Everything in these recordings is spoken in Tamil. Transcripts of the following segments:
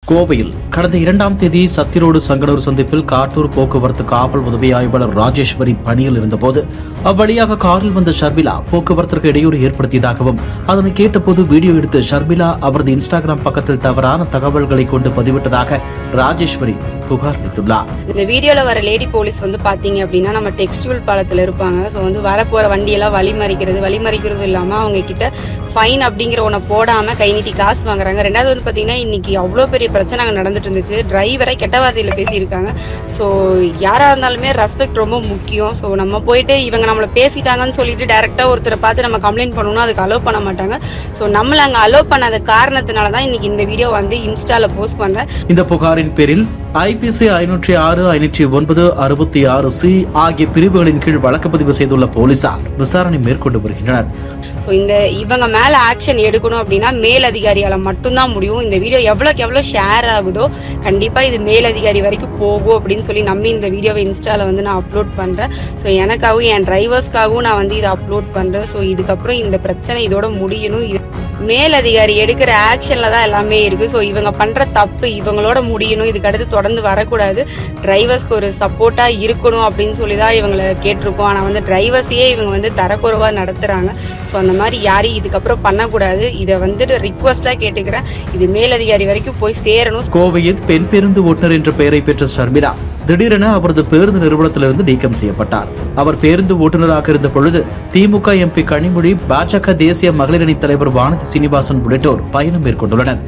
கோவையில் கடந்த இரண்டாம் தேதி சத்திரோடு சங்கடூர் சந்திப்பில் காட்டூர் போக்குவரத்து காவல் உதவி ஆய்வாளர் ராஜேஸ்வரி பணியில் இருந்தபோது அவ்வழியாக காரில் வந்த ஷர்மிளா போக்குவரத்திற்கு இடையூறு ஏற்படுத்தியதாகவும் அதனை கேட்டபோது வீடியோ எடுத்து ஷர்மிளா அவரது இன்ஸ்டாகிராம் பக்கத்தில் தவறான தகவல்களை கொண்டு பதிவிட்டதாக ராஜேஸ்வரி புகார் அளித்துள்ளார் இந்த வீடியோல வர லேடி போலீஸ் வந்து பாத்தீங்க அப்படின்னா நம்ம டெக்ஸ்டியூல் பாலத்துல இருப்பாங்க ஸோ வந்து வரப்போற வண்டியெல்லாம் வழிமறிக்கிறது வழிமறிக்கிறது இல்லாம அவங்க கிட்ட ஃபைன் அப்படிங்கிற ஒன்றை போடாம கை நீட்டி காசு வாங்குறாங்க ரெண்டாவது வந்து பாத்தீங்கன்னா இன்னைக்கு அவ்வளோ பெரிய பிரச்சனை அங்கே நடந்துட்டு இருந்துச்சு டிரைவரை கெட்ட வார்த்தையில பேசியிருக்காங்க ஸோ யாரா இருந்தாலுமே ரெஸ்பெக்ட் ரொம்ப முக்கியம் ஸோ நம்ம போயிட்டு இவங்க நம்மளை பேசிட்டாங்கன்னு சொல்லிட்டு டைரக்டா ஒருத்தரை பார்த்து நம்ம கம்ப்ளைண்ட் பண்ணணும் அதுக்கு அலோவ் பண்ண மாட்டாங்க ஸோ நம்மள அங்கே அலோவ் பண்ணாத காரணத்தினால தான் இன்னைக்கு இந்த வீடியோ வந்து இன்ஸ்டால போஸ்ட் பண்றேன் இந்த புகாரின் பேரில் ஐபிசி ஐநூற்றி ஆறு ஐநூற்றி ஒன்பது அறுபத்தி ஆறு சி ஆகிய பிரிவுகளின் கீழ் வழக்கு பதிவு செய்துள்ள போலீசார் விசாரணை மேற்கொண்டு வருகின்றனர் ஸோ இந்த இவங்க மேல ஆக்ஷன் எடுக்கணும் அப்படின்னா மேல் அதிகாரியால மட்டும்தான் முடியும் இந்த வீடியோ எவ்வளோக்கு எவ்வளோ ஷேர் ஆகுதோ கண்டிப்பா இது மேல் அதிகாரி வரைக்கும் போகும் அப்படின்னு சொல்லி நம்பி இந்த வீடியோவை இன்ஸ்டால வந்து நான் அப்லோட் பண்றேன் ஸோ எனக்காகவும் என் டிரைவர்ஸ்க்காகவும் நான் வந்து இதை அப்லோட் பண்றேன் ஸோ இதுக்கப்புறம் இந்த பிரச்சனை இதோட முடியணும் இது மேல் அதிகாரி எடுக்கிற ஆக்ஷன்ல தான் எல்லாமே இருக்கு ஸோ இவங்க பண்ற தப்பு இவங்களோட முடியணும் இதுக்கு அடுத்து தொடர்ந்து வரக்கூடாது டிரைவர்ஸ்க்கு ஒரு சப்போர்ட்டா இருக்கணும் அப்படின்னு சொல்லி தான் இவங்களை கேட்டிருக்கோம் ஆனா வந்து டிரைவர்ஸையே இவங்க வந்து தரக்குறைவா நடத்துறாங்க ஸோ அந்த மாதிரி யாரையும் இதுக்கப்புறம் பண்ணக்கூடாது இதை வந்துட்டு ரிக்வஸ்டா கேட்டுக்கிறேன் இது மேலதிகாரி வரைக்கும் போய் சேரணும் கோவையில் பெண் பேருந்து ஓட்டுநர் என்ற பெயரை பெற்ற ஷர்மிளா திடீரென அவரது பேருந்து நிறுவனத்திலிருந்து நீக்கம் செய்யப்பட்டார் அவர் பேருந்து ஓட்டுநராக இருந்த பொழுது திமுக எம்பி கனிமொழி பாஜக தேசிய மகளிர் அணி தலைவர் வானதி சீனிவாசன் உள்ளிட்டோர் பயணம் மேற்கொண்டுள்ளனர்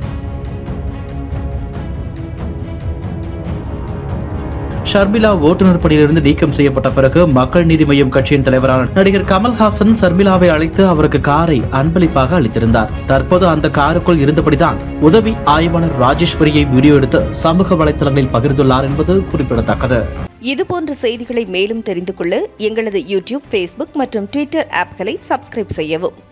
ஷர்மிளா ஓட்டுநர் பணியிலிருந்து நீக்கம் செய்யப்பட்ட பிறகு மக்கள் நீதி மய்யம் கட்சியின் தலைவரான நடிகர் கமல்ஹாசன் ஷர்மிளாவை அழைத்து அவருக்கு காரை அன்பளிப்பாக அளித்திருந்தார் தற்போது அந்த காருக்குள் இருந்தபடிதான் உதவி ஆய்வாளர் ராஜேஸ்வரியை வீடியோ எடுத்து சமூக வலைதளங்களில் பகிர்ந்துள்ளார் என்பது குறிப்பிடத்தக்கது இதுபோன்ற செய்திகளை மேலும் தெரிந்து கொள்ள எங்களது யூடியூப் ஃபேஸ்புக் மற்றும் ட்விட்டர் ஆப்களை சப்ஸ்கிரைப் செய்யவும்